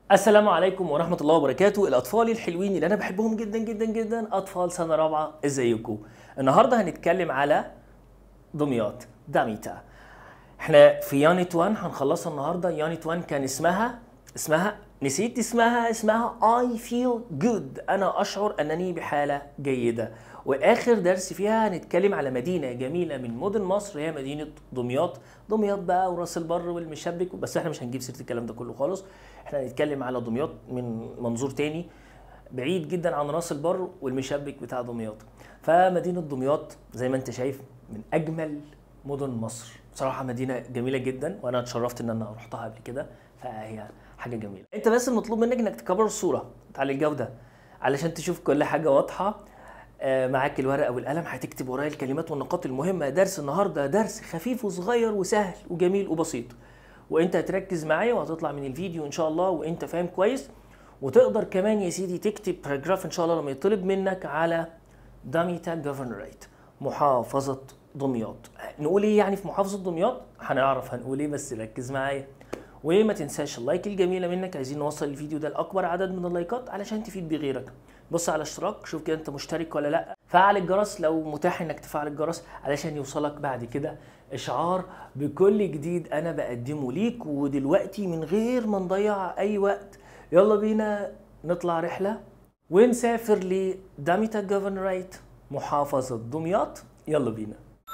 السلام عليكم ورحمة الله وبركاته الأطفال الحلوين اللي أنا بحبهم جدا جدا جدا أطفال سنة رابعة إزيكم النهاردة هنتكلم على دمياط داميتا احنا في يانت 1 هنخلصها النهاردة يانت 1 كان اسمها اسمها نسيت اسمها اسمها I feel good أنا أشعر أنني بحالة جيدة وآخر درس فيها هنتكلم على مدينة جميلة من مدن مصر هي مدينة دمياط دمياط بقى وراس البر والمشبك بس احنا مش هنجيب سيرة الكلام ده كله خالص احنا هنتكلم على دمياط من منظور تاني بعيد جدا عن راس البر والمشبك بتاع دمياط فمدينة دمياط زي ما انت شايف من أجمل مدن مصر بصراحة مدينة جميلة جدا وأنا اتشرفت إن أنا رحتها قبل كده فهي حاجة جميلة انت بس المطلوب منك انك تكبر الصورة تعلي الجودة علشان تشوف كل حاجة واضحة آه، معاك الورقة والقلم هتكتب ورايا الكلمات والنقاط المهمة درس النهاردة درس خفيف وصغير وسهل وجميل وبسيط وانت هتركز معايا وهتطلع من الفيديو ان شاء الله وانت فاهم كويس وتقدر كمان يا سيدي تكتب باراجراف ان شاء الله لما يطلب منك على داميتا جوفرنريت محافظة دمياط نقول ايه يعني في محافظة دمياط هنعرف هنقول ايه بس ركز معايا وما تنساش اللايك الجميلة منك عايزين نوصل الفيديو ده لأكبر عدد من اللايكات علشان تفيد بغيرك بص على اشتراك شوف كده انت مشترك ولا لا فعل الجرس لو متاح انك تفعل الجرس علشان يوصلك بعد كده اشعار بكل جديد انا بقدمه ليك ودلوقتي من غير ما نضيع اي وقت يلا بينا نطلع رحلة ونسافر لداميتا جوفرنرايت محافظة دمياط يلا بينا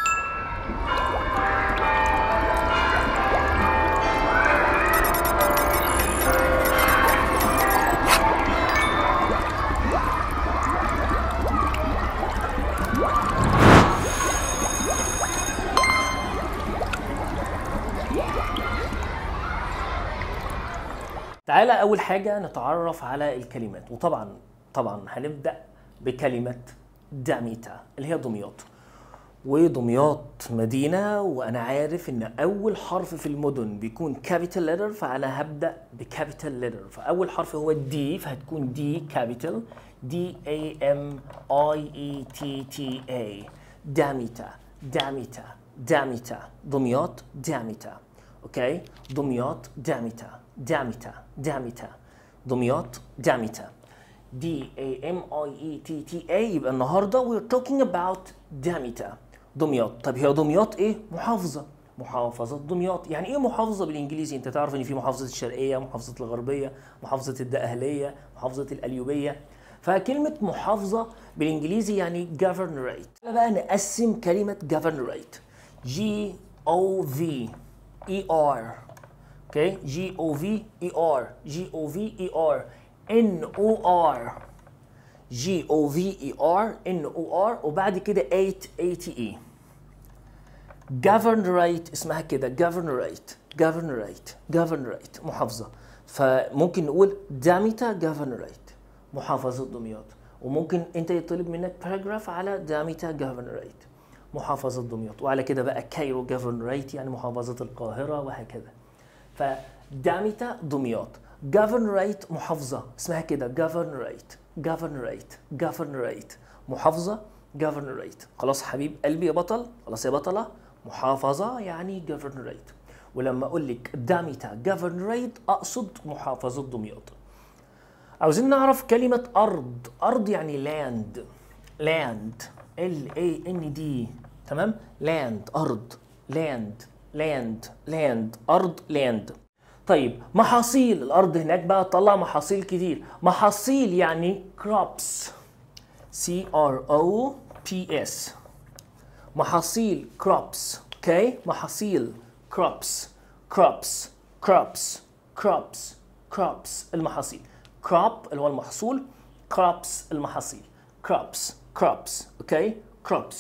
تعالى اول حاجه نتعرف على الكلمات وطبعا طبعا هنبدا بكلمه داميتا اللي هي دمياط ودمياط مدينه وانا عارف ان اول حرف في المدن بيكون كابيتال ليتر فانا هبدا بكابيتال ليتر فاول حرف هو الدي فهتكون دي كابيتال دي اي ام اي اي تي تي اي داميتا داميتا داميتا دمياط داميتا اوكي دمياط داميتا داميتا داميتا دمياط داميتا دي اي ام اي اي تي تي اي يبقى النهارده we're talking about داميتا دمياط طب هي دمياط ايه محافظه محافظة دمياط يعني ايه محافظة بالانجليزي انت تعرف ان في محافظة الشرقية محافظة الغربية محافظة الدقهلية محافظة القليوبية فكلمة محافظة بالانجليزي يعني governorate بقى نقسم كلمة governorate G O V E R اوكي جي او في اي ار جي او في اي ار ان او ار جي او في اي ار ان او ار وبعد كده 8 اي تي اي governorate اسمها كده governorate governorate governorate محافظة فممكن نقول داميتا governorate محافظة دمياط وممكن انت يطلب منك باراجراف على داميتا governorate محافظة دمياط وعلى كده بقى كايرو governorate يعني محافظة القاهرة وهكذا فداميتا دمياط governorate محافظة اسمها كده governorate governorate governorate محافظة governorate خلاص حبيب قلبي يا بطل خلاص يا بطلة محافظة يعني governorate ولما أقول لك داميتا governorate أقصد محافظة دمياط عاوزين نعرف كلمة أرض أرض يعني land land L A N D تمام land أرض land لاند لاند ارض لاند طيب محاصيل الارض هناك بقى تطلع محاصيل كتير محاصيل يعني crops C R O P S محاصيل crops اوكي محاصيل crops crops crops crops crops المحاصيل crop اللي هو المحصول crops المحاصيل crops crops اوكي crops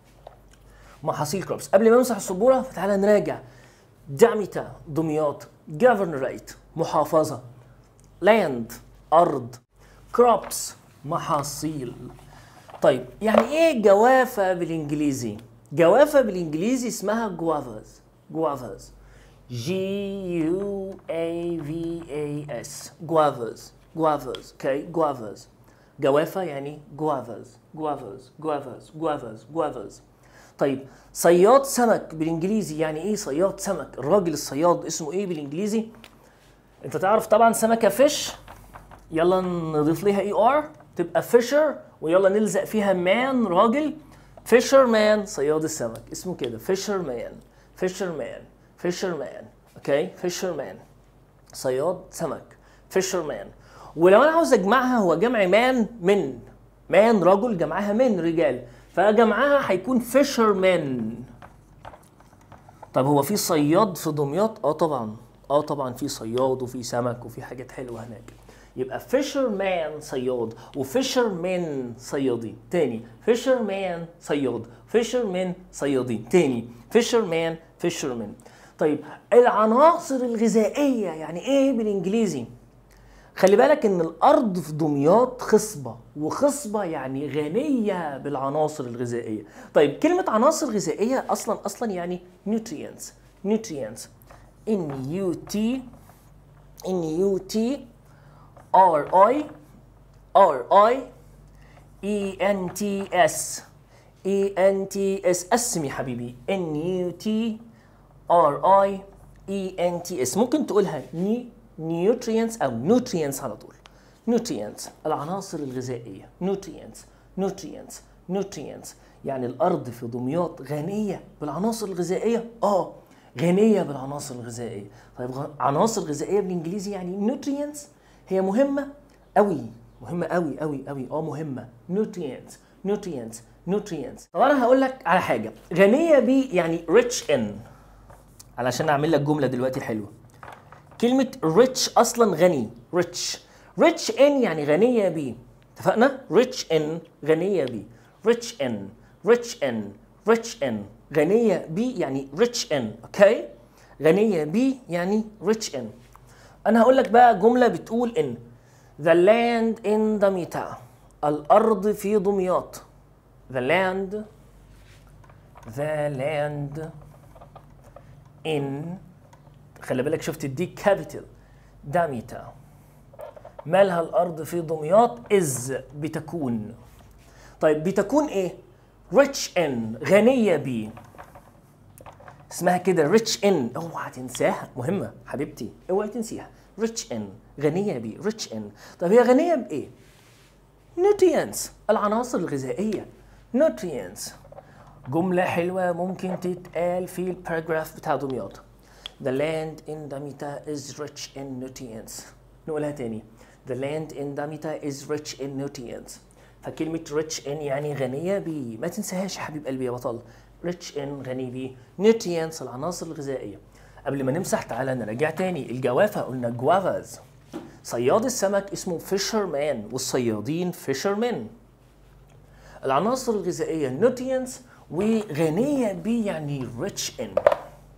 محاصيل كروبس قبل ما امسح السبوره فتعالى نراجع داميتا دمياط governorate محافظه لاند ارض كروبس محاصيل طيب يعني ايه جوافه بالانجليزي جوافه بالانجليزي اسمها جوافاز جوافاز جي يو اي في اي اس جوافاز جوافاز اوكي جوافاز جوافه يعني جوافاز جوافاز جوافاز جوافاز جوافاز طيب صياد سمك بالانجليزي يعني ايه صياد سمك الراجل الصياد اسمه ايه بالانجليزي انت تعرف طبعا سمكه فيش يلا نضيف ليها اي ار تبقى فيشر ويلا نلزق فيها مان راجل فيشر مان صياد السمك اسمه كده فيشر مان فيشر مان فيشر مان اوكي فيشر مان صياد سمك فيشر مان ولو انا عاوز اجمعها هو جمع مان من مان رجل جمعها من رجال فجمعها هيكون فيشر مان طب هو في صياد في دمياط اه طبعا اه طبعا في صياد وفي سمك وفي حاجات حلوه هناك يبقى فيشر مان صياد وفيشر مان صيادين تاني فيشر مان صياد فيشر مان صيادين تاني فيشر مان فيشر مان طيب العناصر الغذائيه يعني ايه بالانجليزي خلي بالك ان الارض في دمياط خصبه وخصبه يعني غنيه بالعناصر الغذائيه طيب كلمه عناصر غذائيه اصلا اصلا يعني nutrients nutrients n u t n u t r i r i e n t s e n t s اسم يا حبيبي n u t r i e n t s ممكن تقولها ني nutrients او nutrients على طول nutrients العناصر الغذائيه nutrients nutrients nutrients يعني الارض في دمياط غنيه بالعناصر الغذائيه اه غنيه بالعناصر الغذائيه طيب غ- عناصر غذائيه بالانجليزي يعني nutrients هي مهمه قوي مهمه قوي قوي قوي اه مهمه nutrients nutrients nutrients طب انا هقول لك على حاجه غنيه ب يعني rich in علشان اعمل لك جمله دلوقتي حلوه كلمة rich أصلا غني rich rich in يعني غنية ب اتفقنا؟ rich in غنية ب rich in rich in rich in غنية ب يعني rich in اوكي؟ غنية ب يعني rich in أنا هقول لك بقى جملة بتقول إن the land in دمياط الأرض في دمياط the land the land in خلي بالك شفت الدي كابيتال داميتا مالها الارض في دمياط از بتكون طيب بتكون ايه rich in غنيه ب اسمها كده rich in اوعى تنساها مهمه حبيبتي اوعى تنسيها rich in غنيه ب rich in طب هي غنيه بايه nutrients العناصر الغذائيه nutrients جملة حلوة ممكن تتقال في الباراجراف بتاع دمياط The land in Damita is rich in nutrients. نقولها تاني. The land in Damita is rich in nutrients. فكلمة rich in يعني غنية ب ما تنساهاش يا حبيب قلبي يا بطل. rich in غني ب nutrients العناصر الغذائية. قبل ما نمسح تعالى نراجع تاني الجوافة قلنا جوافاز. صياد السمك اسمه fisherman والصيادين fishermen. العناصر الغذائية nutrients وغنية ب يعني rich in.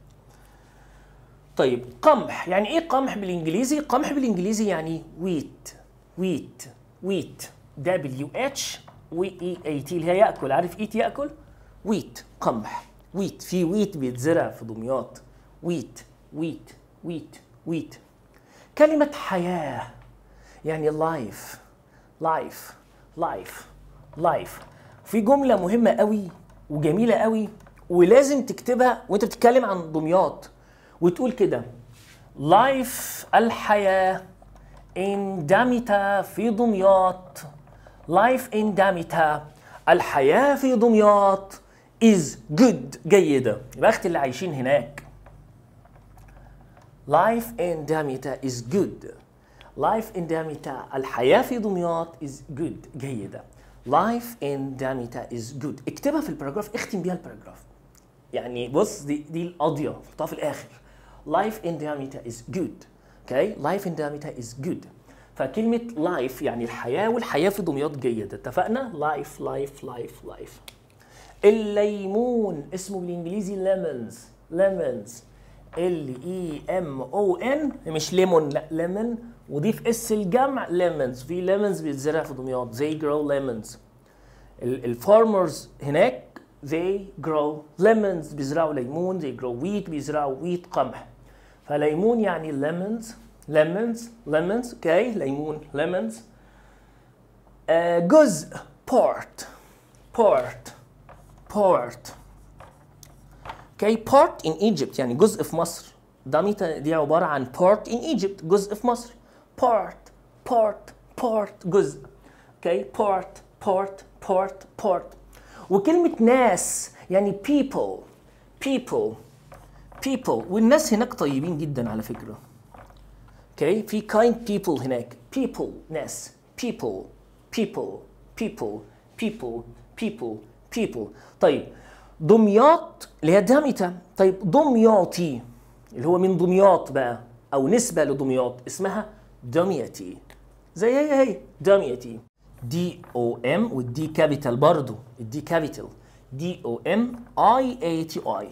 طيب قمح يعني ايه قمح بالانجليزي قمح بالانجليزي يعني ويت ويت ويت دبليو اتش واي اي تي اللي هي ياكل عارف ايت ياكل ويت قمح ويت في ويت بيتزرع في دمياط ويت ويت ويت ويت كلمة حياة يعني لايف لايف لايف لايف في جملة مهمة قوي وجميلة قوي ولازم تكتبها وانت بتتكلم عن دمياط وتقول كده لايف الحياة in داميتا في دمياط لايف in داميتا الحياة في دمياط is good جيدة يبقى اختي اللي عايشين هناك life in داميتا is good life in داميتا الحياة في دمياط is good جيدة life in داميتا is good اكتبها في الباراجراف اختم بيها الباراجراف يعني بص دي دي القضية حطها في الآخر life in diameter is good okay life in diameter is good فكلمة life يعني الحياة والحياة في دمياط جيدة اتفقنا life life life life الليمون اسمه بالانجليزي lemons lemons ال اي ام او ان مش ليمون لا ليمون وضيف اس الجمع lemons في lemons بيتزرع في دمياط they grow lemons الفارمرز هناك they grow lemons بيزرعوا ليمون they grow wheat بيزرعوا wheat قمح فليمون يعني lemons lemons lemons اوكي ليمون lemons آه جزء port port port اوكي port in Egypt يعني جزء في مصر داميتا دي عباره عن part in Egypt جزء في مصر part part part جزء اوكي part part part part وكلمه ناس يعني people people people والناس هناك طيبين جدا على فكره اوكي في kind people هناك people ناس people people people people people people طيب دمياط اللي هي داميتا طيب دمياطي اللي هو من دمياط بقى او نسبه لدمياط اسمها دميتي زي هي هي دميتي دي او ام والدي كابيتال برضو الدي كابيتال دي او ام اي اي تي اي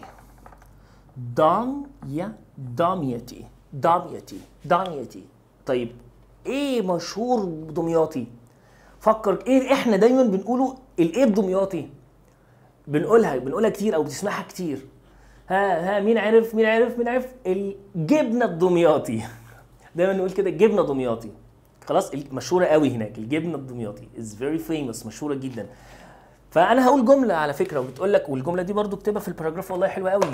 داميا داميتي داميتي داميتي طيب ايه مشهور دمياطي فكر ايه احنا دايما بنقوله الايه الدمياطي بنقولها بنقولها كتير او بتسمعها كتير ها ها مين عرف مين عرف مين عرف الجبنه الدمياطي دايما نقول كده جبنه دمياطي خلاص مشهوره قوي هناك الجبنه الدمياطي از فيري فيموس مشهوره جدا فانا هقول جمله على فكره وبتقول لك والجمله دي برضو اكتبها في الباراجراف والله حلوه قوي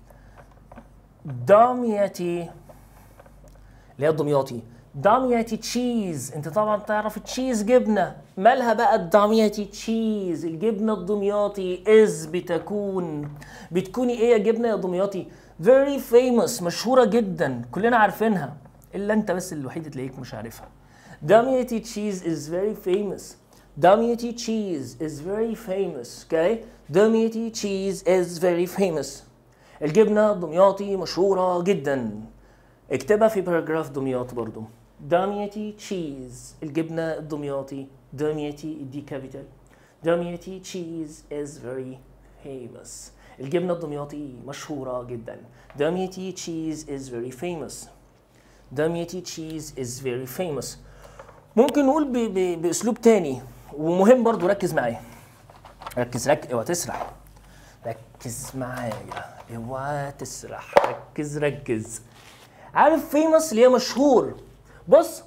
دميتي اللي هي الدمياطي دميتي تشيز انت طبعا تعرف تشيز جبنه مالها بقى الدميتي تشيز الجبنه الدمياطي از بتكون بتكوني ايه يا جبنه يا دمياطي very famous مشهوره جدا كلنا عارفينها الا انت بس الوحيد تلاقيك مش عارفها دميتي تشيز is very famous دميتي تشيز is very famous okay دميتي تشيز is very famous الجبنه الدمياطي مشهوره جدا اكتبها في باراجراف دمياط برضو دميتي تشيز الجبنه الدمياطي دميتي دي كابيتال دميتي تشيز is very famous الجبنه الدمياطي مشهوره جدا دميتي تشيز is very famous دميتي تشيز is very famous ممكن نقول ب ب باسلوب تاني ومهم برضو ركز معايا ركز ركز اوعى تسرح ركز معايا اوعى تسرح ركز ركز عارف فيموس اللي هي مشهور بص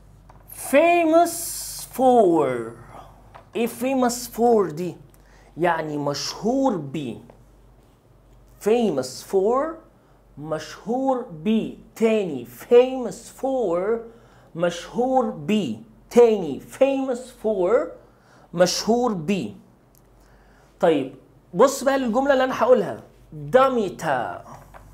فيموس فور ايه فيموس فور دي يعني مشهور بيه famous for مشهور بيه تاني famous for مشهور بيه تاني famous for مشهور بيه طيب بص بقى للجملة اللي أنا هقولها دميتا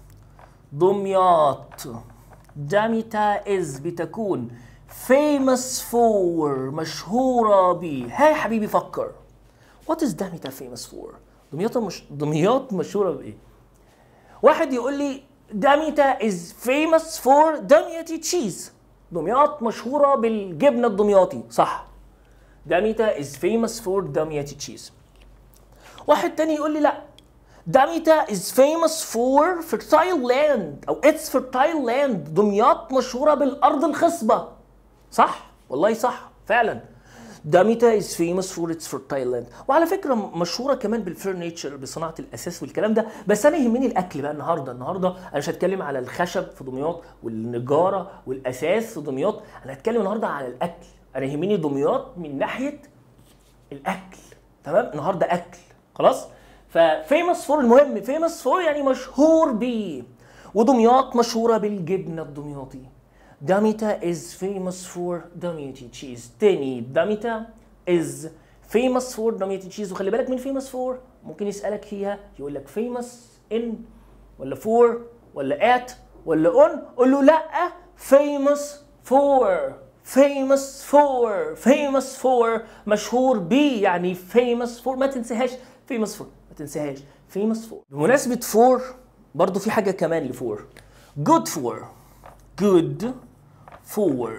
دمياط دميتا is بتكون famous for مشهورة بيه ها يا حبيبي فكر What is دميتا famous for دمياط مش دمياط مشهورة بإيه واحد يقول لي دميتا is famous for دميتي تشيز دمياط مشهورة بالجبنة الدمياطي صح دميتا is famous for دميتي تشيز واحد تاني يقول لي لا دميتا is famous for fertile land او it's fertile land دمياط مشهورة بالأرض الخصبة صح والله صح فعلا داميتا is famous for its fertile land وعلى فكره مشهوره كمان بالفرنيتشر بصناعه الاساس والكلام ده بس انا يهمني الاكل بقى النهارده النهارده انا مش هتكلم على الخشب في دمياط والنجاره والاساس في دمياط انا هتكلم النهارده على الاكل انا يهمني دمياط من ناحيه الاكل تمام النهارده اكل خلاص ففيمس فور المهم فيمس فور يعني مشهور بيه ودمياط مشهوره بالجبنه الدمياطي داميتا is famous for داميتي تشيز تاني داميتا is famous for داميتي تشيز وخلي بالك من famous for ممكن يسألك فيها يقول لك famous in ولا for ولا at ولا on قول له لا famous for famous for famous for مشهور بيه يعني famous for ما تنساهاش famous for ما تنساهاش famous for بمناسبة for برضو في حاجة كمان لفور good for good for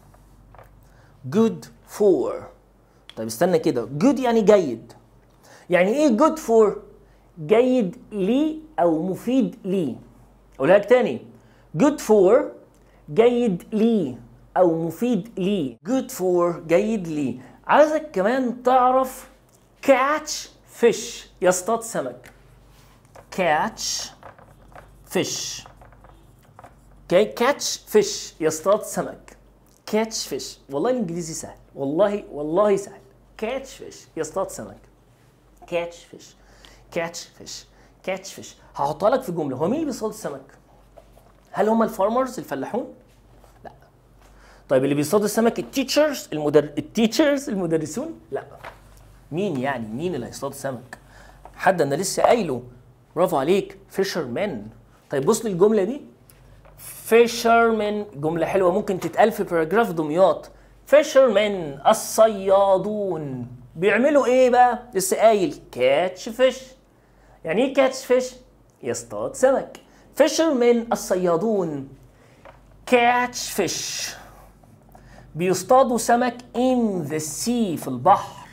good for طيب استنى كده good يعني جيد يعني ايه good for جيد لي او مفيد لي اقولها لك تاني good for جيد لي او مفيد لي good for جيد لي عايزك كمان تعرف catch fish يصطاد سمك catch fish اوكي كاتش فيش يصطاد سمك كاتش فيش والله الانجليزي سهل والله والله سهل كاتش فيش يصطاد سمك كاتش فيش كاتش فيش كاتش فيش هحطها لك في جمله هو مين اللي بيصطاد السمك هل هم الفارمرز الفلاحون لا طيب اللي بيصطادوا السمك التيتشرز المدر... التيتشرز المدرسون لا مين يعني مين اللي هيصطاد سمك حد انا لسه قايله برافو عليك فيشرمان طيب بص للجمله دي فيشرمان جمله حلوه ممكن تتقال في باراجراف دمياط فيشرمان الصيادون بيعملوا ايه بقى لسه قايل كاتش فيش يعني ايه كاتش فيش يصطاد سمك فيشرمان الصيادون كاتش فيش بيصطادوا سمك in the sea في البحر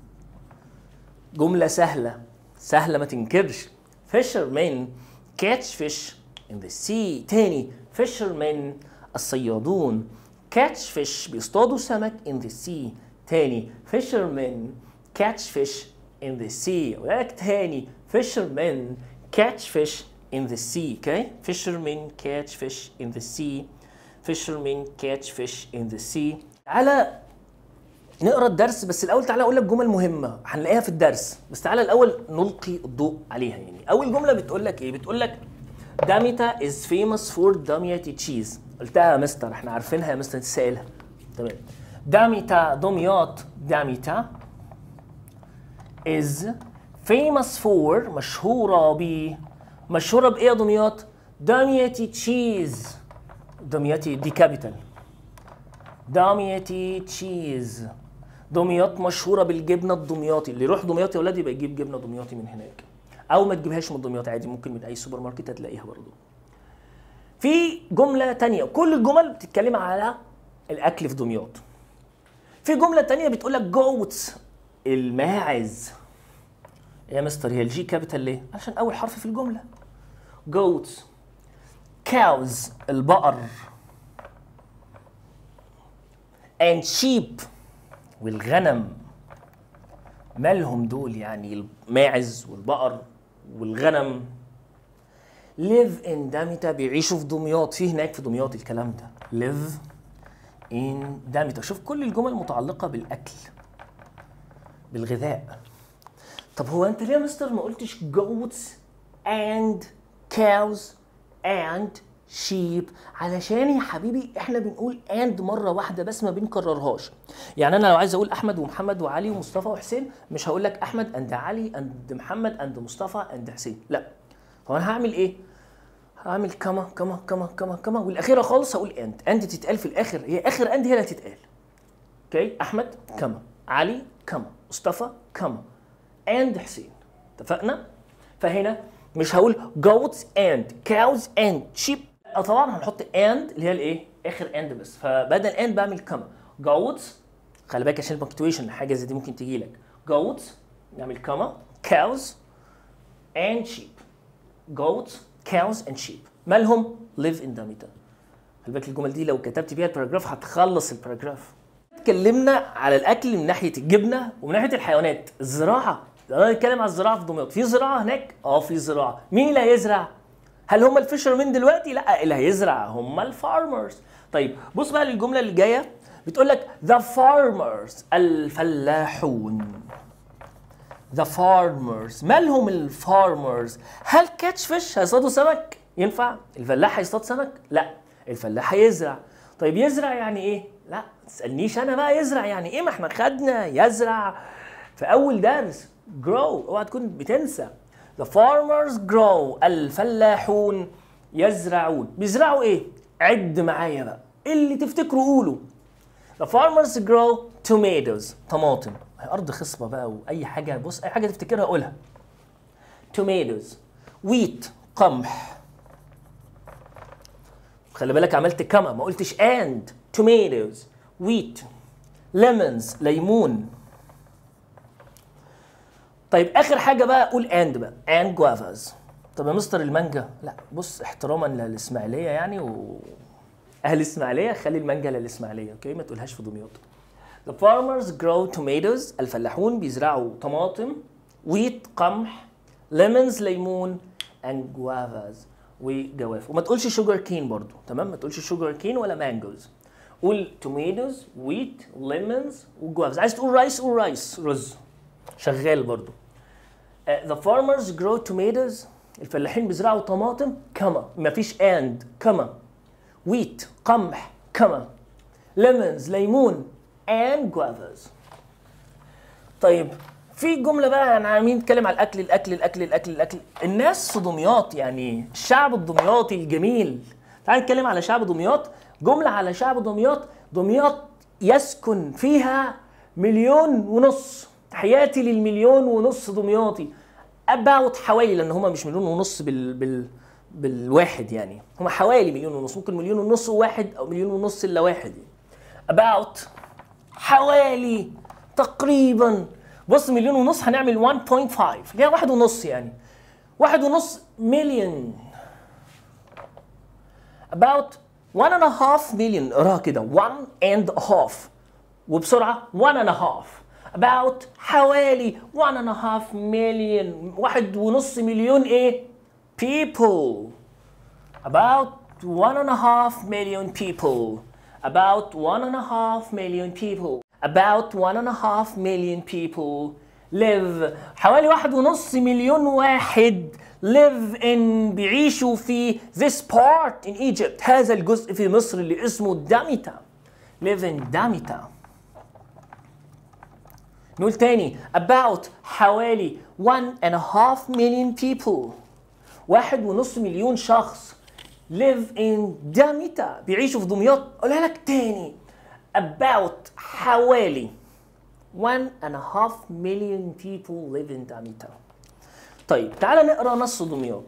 جملة سهلة سهلة ما تنكرش fishermen catch fish in the sea تاني fishermen الصيادون catch fish بيصطادوا سمك in the sea تاني fishermen catch fish in the sea ولك تاني fishermen catch fish in the sea okay fishermen catch fish in the sea fishermen catch fish in the sea تعالى نقرا الدرس بس الاول تعالى اقول لك جمل مهمه هنلاقيها في الدرس بس تعالى الاول نلقي الضوء عليها يعني اول جمله بتقول لك ايه بتقول لك داميتا از فيموس فور دمياطي تشيز قلتها يا مستر احنا عارفينها يا مستر تسالها تمام داميتا دمياط داميتا از فيموس فور مشهوره ب مشهوره بايه يا دمياط دمياطي تشيز دمياطي دي كابيتال دمياطي تشيز دمياط مشهوره بالجبنه الدمياطي اللي يروح دمياط يا ولاد يبقى يجيب جبنه دمياطي من هناك او ما تجيبهاش من دمياط عادي ممكن من اي سوبر ماركت هتلاقيها برضه في جمله تانية كل الجمل بتتكلم على الاكل في دمياط في جمله تانية بتقول لك جوتس الماعز يا مستر هي الجي كابيتال ليه عشان اول حرف في الجمله جوتس كاوز البقر and sheep والغنم مالهم دول يعني الماعز والبقر والغنم live in داميتا بيعيشوا في دمياط في هناك في دمياط الكلام ده live in داميتا شوف كل الجمل متعلقة بالأكل بالغذاء طب هو أنت ليه يا مستر ما قلتش goats and cows and sheep علشان يا حبيبي احنا بنقول and مره واحده بس ما بنكررهاش يعني انا لو عايز اقول احمد ومحمد وعلي ومصطفى وحسين مش هقول لك احمد اند علي اند محمد اند مصطفى اند حسين لا هو انا هعمل ايه هعمل كما كما كما كما كما والاخيره خالص هقول اند اند تتقال في الاخر هي اخر اند هي اللي هتتقال اوكي احمد كما علي كما مصطفى كما اند حسين اتفقنا فهنا مش هقول goats and cows and sheep اه طبعا هنحط and اللي هي الايه اخر and بس فبدل and بعمل كما goats خلي بالك عشان البنكتويشن حاجه زي دي ممكن تجي لك goats نعمل كما cows and sheep goats cows and sheep مالهم live in Damita خلي بالك الجمل دي لو كتبت بيها الباراجراف هتخلص الباراجراف اتكلمنا على الاكل من ناحيه الجبنه ومن ناحيه الحيوانات الزراعه لو نتكلم على الزراعه في دمياط في زراعه هناك اه في زراعه مين اللي هيزرع هل هم الفيشرمين دلوقتي لا اللي هيزرع هم الفارمرز طيب بص بقى للجمله اللي جايه بتقول لك the farmers الفلاحون the farmers مالهم الفارمرز هل كاتش فيش هيصطادوا سمك ينفع الفلاح هيصطاد سمك لا الفلاح هيزرع طيب يزرع يعني ايه لا ما تسالنيش انا بقى يزرع يعني ايه ما احنا خدنا يزرع في اول درس grow اوعى تكون بتنسى the farmers grow الفلاحون يزرعون بيزرعوا ايه عد معايا بقى اللي تفتكروا قولوا the farmers grow tomatoes طماطم هي ارض خصبه بقى واي حاجه بص اي حاجه تفتكرها قولها tomatoes wheat قمح خلي بالك عملت كما ما قلتش and tomatoes wheat lemons ليمون طيب اخر حاجه بقى قول اند بقى اند جوافاز طب يا مستر المانجا لا بص احتراما للاسماعيليه يعني و اهل الاسماعيليه خلي المانجا للاسماعيليه اوكي ما تقولهاش في دمياط The farmers grow tomatoes الفلاحون بيزرعوا طماطم wheat قمح lemons ليمون and guavas وجواف وما تقولش شوجر كين برضو تمام ما تقولش شوجر كين ولا مانجوز قول توميتوز ويت ليمونز وجوافز عايز تقول رايس قول رايس رز شغال برضو uh, the farmers grow tomatoes الفلاحين بيزرعوا طماطم كما مفيش اند كما ويت قمح كما ليمونز ليمون and guavas طيب في جملة بقى انا عمالين نتكلم على الاكل الاكل الاكل الاكل الاكل الناس في دمياط يعني الشعب الدمياطي الجميل تعال نتكلم على شعب دمياط جملة على شعب دمياط دمياط يسكن فيها مليون ونص تحياتي للمليون ونص دمياطي about حوالي لان هم مش مليون ونص بال بال بالواحد يعني هم حوالي مليون ونص ممكن مليون ونص وواحد او مليون ونص الا واحد يعني. about حوالي تقريبا بص مليون ونص هنعمل 1.5 اللي هي واحد ونص يعني واحد ونص مليون about one and a half million اقراها كده one and a half وبسرعة one and a half about حوالي one and a half million واحد ونص مليون ايه people about one and a half million people about one and a half million people about one and a half million people live حوالي واحد ونص مليون واحد live in بيعيشوا في this part in Egypt هذا الجزء في مصر اللي اسمه داميتا live in داميتا نقول تاني about حوالي one and a half million people واحد ونص مليون شخص live in داميتا بيعيشوا في دمياط اقولها لك تاني about حوالي one and a half million people live in داميتا طيب تعالى نقرا نص دمياط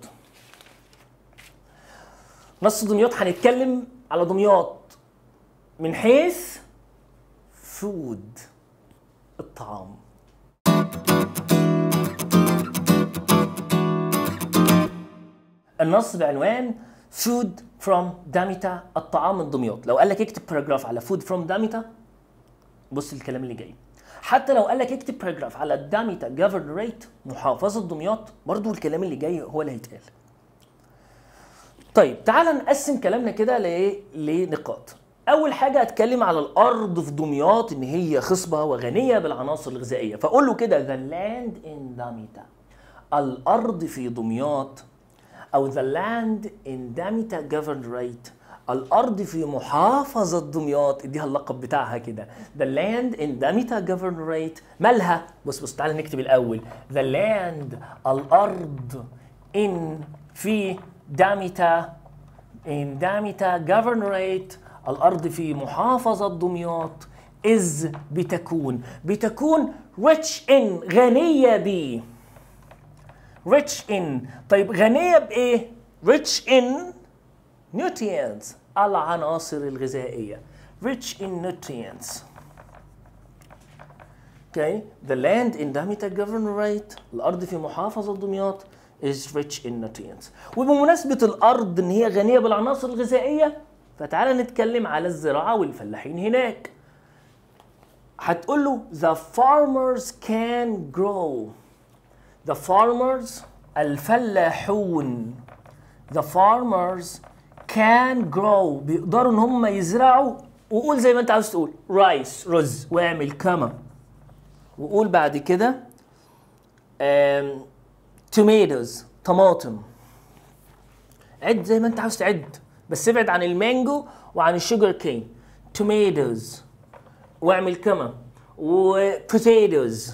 نص دمياط هنتكلم على دمياط من حيث فود الطعام النص بعنوان food from داميتا الطعام من دمياط لو قال لك اكتب باراجراف على food from داميتا بص الكلام اللي جاي حتى لو قال لك اكتب باراجراف على داميتا جفرنريت محافظة دمياط برضو الكلام اللي جاي هو اللي هيتقال طيب تعال نقسم كلامنا كده لايه لنقاط اول حاجه اتكلم على الارض في دمياط ان هي خصبه وغنيه بالعناصر الغذائيه فاقول له كده the land in داميتا الارض في دمياط او the land in داميتا governorate الارض في محافظه دمياط اديها اللقب بتاعها كده the land in داميتا governorate مالها بص بص تعالى نكتب الاول the land الارض in في داميتا in داميتا governorate الأرض في محافظة دمياط is بتكون بتكون rich in غنية ب rich in طيب غنية بإيه؟ rich in nutrients العناصر الغذائية rich in nutrients Okay, the land in Damita Governorate الأرض في محافظة دمياط is rich in nutrients وبمناسبة الأرض إن هي غنية بالعناصر الغذائية فتعالى نتكلم على الزراعة والفلاحين هناك هتقول له the farmers can grow the farmers الفلاحون the farmers can grow بيقدروا ان هم يزرعوا وقول زي ما انت عاوز تقول رايس رز واعمل كما وقول بعد كده um, tomatoes طماطم عد زي ما انت عاوز تعد بس ابعد عن المانجو وعن الشوجر كين tomatoes واعمل كما و potatoes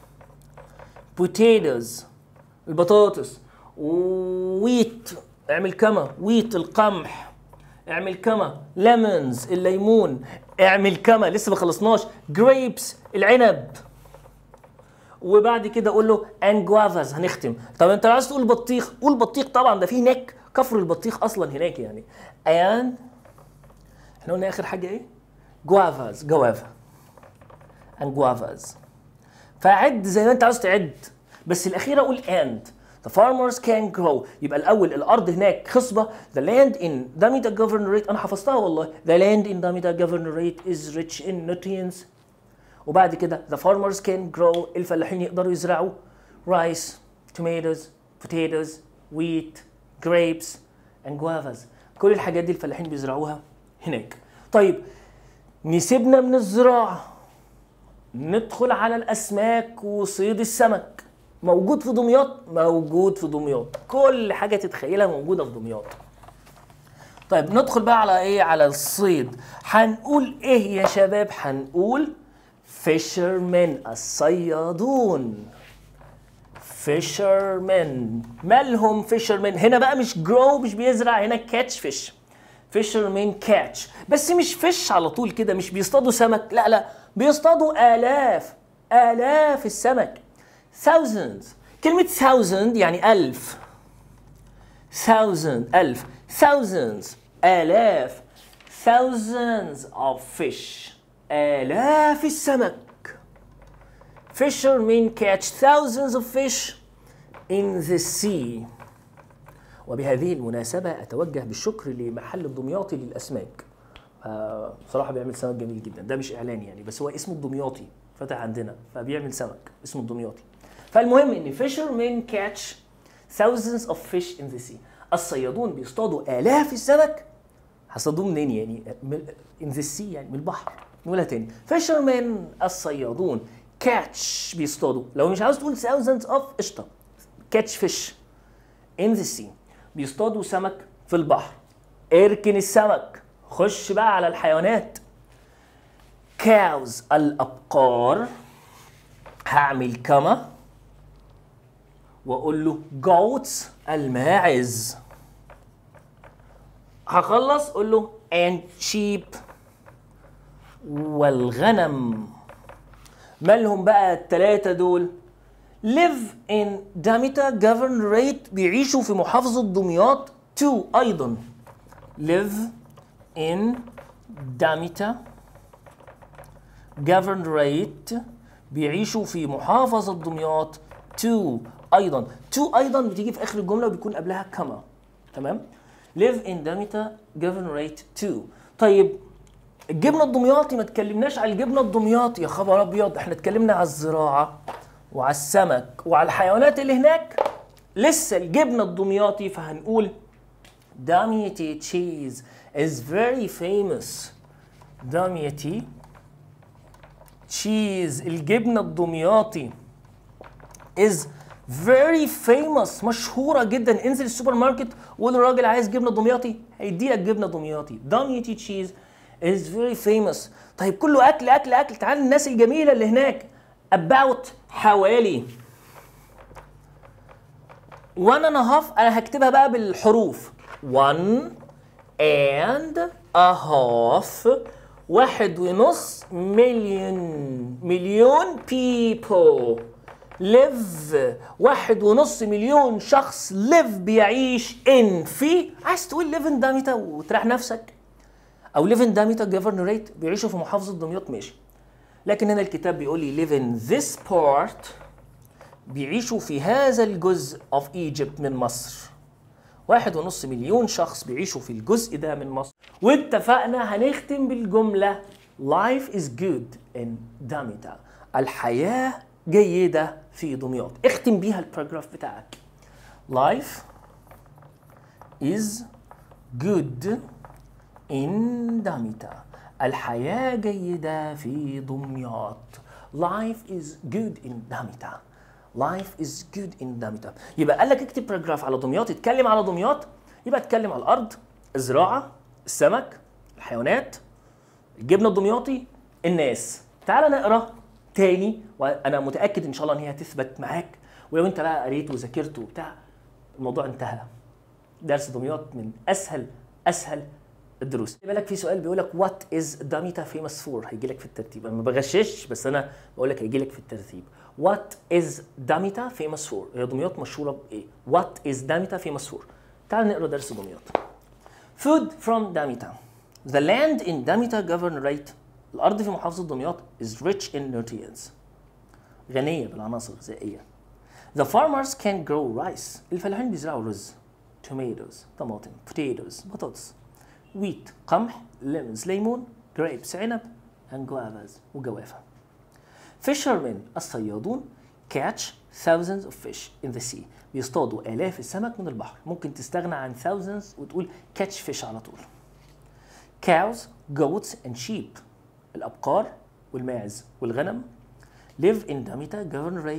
potatoes البطاطس ويت اعمل كما ويت القمح اعمل كما ليمونز الليمون اعمل كما لسه ما خلصناش جريبس العنب وبعد كده اقول له انجوافاز هنختم طب انت عايز تقول بطيخ قول بطيخ طبعا ده في هناك كفر البطيخ اصلا هناك يعني ان احنا قلنا اخر حاجه ايه جوافاز جوافا انجوافاز فعد زي ما انت عاوز تعد بس الاخيره اقول and The farmers can grow يبقى الأول الأرض هناك خصبة The land in Damita Governorate أنا حفظتها والله The land in Damita Governorate is rich in nutrients وبعد كده The farmers can grow الفلاحين يقدروا يزرعوا rice, tomatoes, potatoes, wheat, grapes and guavas كل الحاجات دي الفلاحين بيزرعوها هناك طيب نسيبنا من الزراعة ندخل على الأسماك وصيد السمك موجود في دمياط موجود في دمياط كل حاجه تتخيلها موجوده في دمياط طيب ندخل بقى على ايه على الصيد هنقول ايه يا شباب هنقول fishermen الصيادون fishermen مالهم fishermen هنا بقى مش grow مش بيزرع هنا catch fish fishermen catch بس مش فيش على طول كده مش بيصطادوا سمك لا لا بيصطادوا آلاف آلاف السمك thousands كلمة thousand يعني ألف thousand ألف thousands آلاف thousands of fish آلاف السمك fishermen catch thousands of fish in the sea وبهذه المناسبة أتوجه بالشكر لمحل الدمياطي للأسماك آه، بصراحة بيعمل سمك جميل جدا ده مش إعلان يعني بس هو اسمه الدمياطي فتح عندنا فبيعمل سمك اسمه الدمياطي فالمهم إن fishermen catch thousands of fish in the sea الصيادون بيصطادوا آلاف السمك هصطادوه منين يعني من- in the sea يعني من البحر نقولها تاني fishermen الصيادون catch بيصطادوا لو مش عاوز تقول thousands of قشطة catch fish in the sea بيصطادوا سمك في البحر اركن السمك خش بقى على الحيوانات cows الأبقار هعمل كما واقول له goats الماعز هخلص اقول له and sheep والغنم مالهم بقى التلاتة دول live in Damietta governorate بيعيشوا في محافظة دمياط to أيضا live in Damietta governorate بيعيشوا في محافظة دمياط to أيضا to أيضا بتيجي في آخر الجملة وبيكون قبلها كما تمام live in Damietta governorate to طيب الجبنة الدمياطي ما تكلمناش على الجبنة الدمياطي يا خبر أبيض احنا اتكلمنا على الزراعة وعلى السمك وعلى الحيوانات اللي هناك لسه الجبنة الدمياطي فهنقول Damiety cheese is very famous Damiety cheese الجبنة الدمياطي is very famous مشهورة جدا انزل السوبر ماركت وقول للراجل عايز جبنة دمياطي هيدي لك جبنة دمياطي دمياطي تشيز is very famous طيب كله اكل اكل اكل تعال الناس الجميلة اللي هناك about حوالي one and a half انا هكتبها بقى بالحروف one and a half واحد ونص مليون مليون people live واحد ونص مليون شخص live بيعيش in في عايز تقول live in داميتا وتريح نفسك او live in داميتا governorate بيعيشوا في محافظة دمياط ماشي لكن هنا الكتاب بيقول لي live in this part بيعيشوا في هذا الجزء of Egypt من مصر واحد ونص مليون شخص بيعيشوا في الجزء ده من مصر واتفقنا هنختم بالجملة life is good in Damietta الحياة جيدة في دمياط اختم بيها الباراجراف بتاعك life is good in Damietta الحياة جيدة في دمياط life is good in Damietta life is good in Damietta يبقى قال لك اكتب باراجراف على دمياط اتكلم على دمياط يبقى اتكلم على الارض الزراعة السمك الحيوانات الجبنة الدمياطي الناس تعال نقرا تاني وانا متاكد ان شاء الله ان هي هتثبت معاك ولو انت بقى قريت وذاكرت وبتاع الموضوع انتهى درس دمياط من اسهل اسهل الدروس خلي بالك في سؤال بيقول لك وات از داميتا فيمس فور هيجي لك في الترتيب انا ما بغشش بس انا بقول لك هيجي لك في الترتيب وات از داميتا فيمس فور هي دمياط مشهوره بايه وات از داميتا فيمس فور تعال نقرا درس دمياط Food from Damietta. The land in Damietta Governorate الأرض في محافظة دمياط is rich in nutrients. غنية بالعناصر الغذائية. The farmers can grow rice. الفلاحين بيزرعوا رز. Tomatoes طماطم. Potatoes بطاطس. Wheat قمح. Lemons ليمون. Grapes عنب. And guavas وجوافة. Fishermen الصيادون catch thousands of fish in the sea. بيصطادوا آلاف السمك من البحر. ممكن تستغنى عن thousands وتقول catch fish على طول. Cows, goats and sheep. الأبقار والماعز والغنم live in Damietta Governorate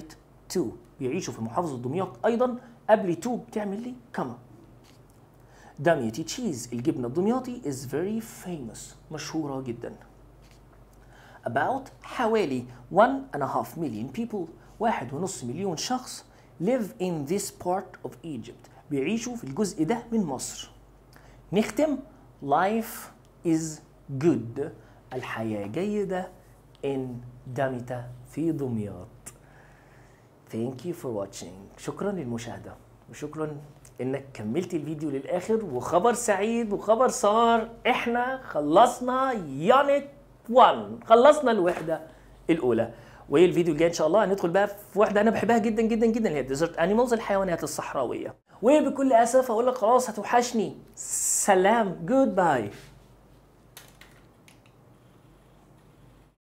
تو بيعيشوا في محافظة دمياط أيضا قبل تو بتعمل لي كما دمياطي تشيز الجبنة الدمياطي is very famous مشهورة جدا about حوالي 1.5 million people واحد ونص مليون شخص live in this part of Egypt بيعيشوا في الجزء ده من مصر نختم life is good الحياة جيدة in دامتا في دمياط Thank you for watching شكرا للمشاهدة وشكرا انك كملت الفيديو للاخر وخبر سعيد وخبر صار احنا خلصنا يونت 1 خلصنا الوحدة الاولى والفيديو الجاي ان شاء الله هندخل بقى في وحده انا بحبها جدا جدا جدا اللي هي ديزرت انيمالز الحيوانات الصحراويه وبكل اسف اقول لك خلاص هتوحشني سلام جود باي